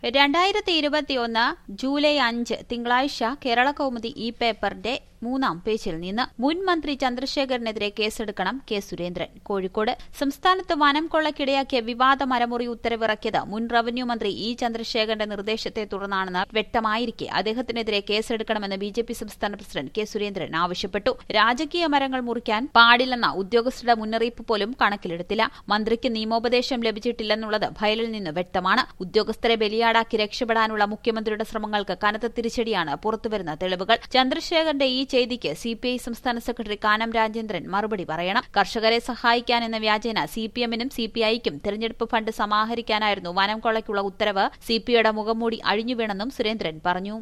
രണ്ടായിരത്തി ഇരുപത്തിയൊന്ന് ജൂലൈ അഞ്ച് തിങ്കളാഴ്ച കേരള കൗമുദി ഈ പേപ്പറിന്റെ മൂന്നാം പേജിൽ നിന്ന് മുൻ മന്ത്രി ചന്ദ്രശേഖരനെതിരെ കേസെടുക്കണം കെ സുരേന്ദ്രൻ കോഴിക്കോട് സംസ്ഥാനത്ത് വനം കൊള്ളക്കിടയാക്കിയ വിവാദ മരമുറി ഉത്തരവിറക്കിയത് മുൻ റവന്യൂ മന്ത്രി ഇ ചന്ദ്രശേഖരന്റെ നിർദ്ദേശത്തെ തുടർന്നാണെന്ന് വ്യക്തമായിരിക്കെ അദ്ദേഹത്തിനെതിരെ കേസെടുക്കണമെന്ന് ബി ജെ പി സംസ്ഥാന പ്രസിഡന്റ് കെ സുരേന്ദ്രൻ ആവശ്യപ്പെട്ടു രാജകീയ മരങ്ങൾ മുറിക്കാൻ പാടില്ലെന്ന ഉദ്യോഗസ്ഥരുടെ മുന്നറിയിപ്പ് പോലും കണക്കിലെടുത്തില്ല മന്ത്രിക്ക് നിയമോപദേശം ലഭിച്ചിട്ടില്ലെന്നുള്ളത് ഫയലിൽ നിന്ന് വ്യക്തമാണ് ഉദ്യോഗസ്ഥരെ ബലിയാടാക്കി രക്ഷപ്പെടാനുള്ള മുഖ്യമന്ത്രിയുടെ ശ്രമങ്ങൾക്ക് കനത്ത തിരിച്ചടിയാണ് പുറത്തുവരുന്ന തെളിവുകൾ ചന്ദ്രശേഖരന്റെ ഈ ചെയ്തിക്ക് സിപിഐ സംസ്ഥാന സെക്രട്ടറി കാനം രാജേന്ദ്രൻ മറുപടി പറയണം കർഷകരെ സഹായിക്കാൻ എന്ന വ്യാജേന സിപിഎമ്മിനും സിപിഐക്കും തെരഞ്ഞെടുപ്പ് ഫണ്ട് സമാഹരിക്കാനായിരുന്നു വനം കൊള്ളയ്ക്കുള്ള ഉത്തരവ് സിപിഐയുടെ മുഖംമൂടി അഴിഞ്ഞുവീണെന്നും സുരേന്ദ്രൻ പറഞ്ഞു